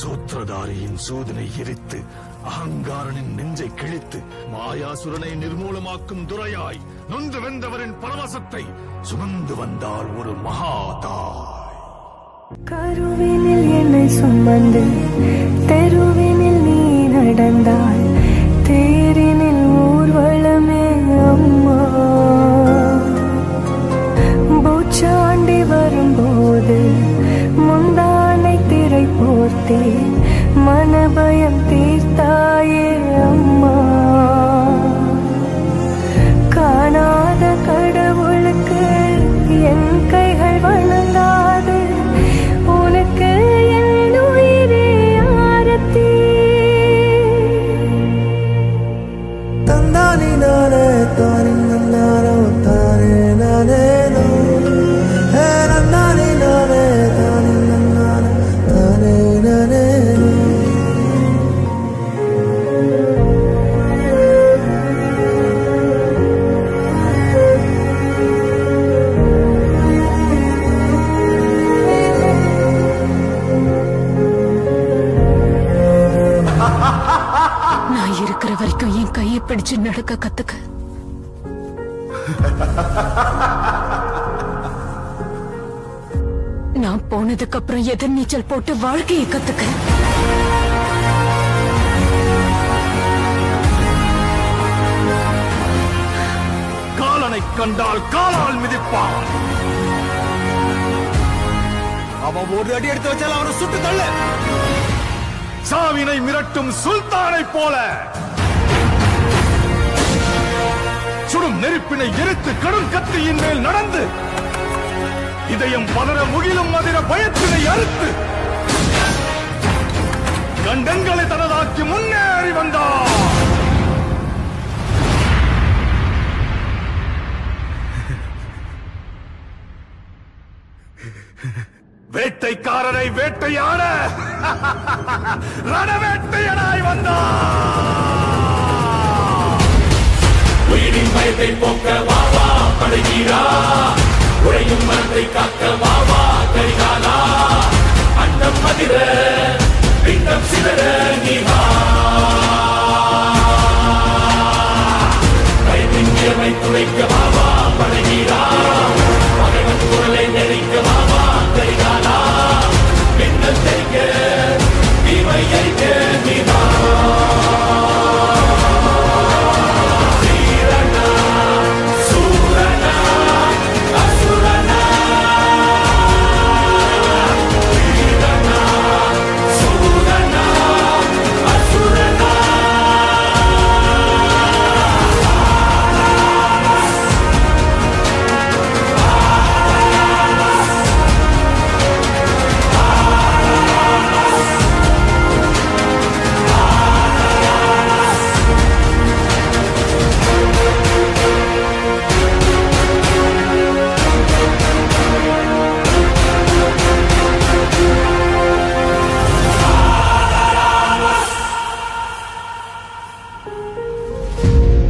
சூத்திரதாரியின் சூதனை எரித்து அகங்காரனின் நெஞ்சை கிழித்து மாயாசுரனை நிர்மூலமாக்கும் துரையாய் நொந்து வெந்தவரின் பரவசத்தை சுமந்து வந்தாள் ஒரு மகாதாய் கருவினில் என்னை சுமந்து தெருவினில் நீ நடந்தாய் தேரினில் ஊர்வலமே அம்மா பூச்சாண்டி வரும்போது முந்தானை திரை போர்த்தே மனபயம் தீர்த்தாயே அம்மா காணாத கடவுளுக்கு என் கைகள் வணங்காது உனக்கு என் உயிரே ஆரத்தி தந்தானி நானே தானி நன்னாரோ தானே நானேனோ ஹே நன்னானி நானே தானி நன்னாரோ தானே நானேனோ நான் இருக்கிற வரைக்கும் என் கையை பிடிச்சு நடக்க கத்துக்க நான் போனதுக்கு அப்புறம் எதிர் நீச்சல் போட்டு வாழ்க்கையை கத்துக்க காலனை கண்டால் காலால் மிதிப்பான் அவன் ஒரு அடி எடுத்து வச்சாலும் அவனை சுட்டு தள்ளு சாவினை மிரட்டும் சுல்தானை போல சுடும் நெருப்பினை எரித்து கடும் கத்தியின் மேல் நடந்து இதயம் பதற முகிலும் மதிர பயத்தினை அறுத்து கண்டங்களை தனதாக்கி முன்னேறி வந்தார் வேட்டைக்காரரை வேட்டையாட ரணவேட்டையனாய் வந்தார் உயிரின் பயத்தை போக்க வா வா படைவீரா உழையும் மனத்தை காக்க வா வா கரிகாலா அண்டம் மதிர பிண்டம் சிதற நீ வா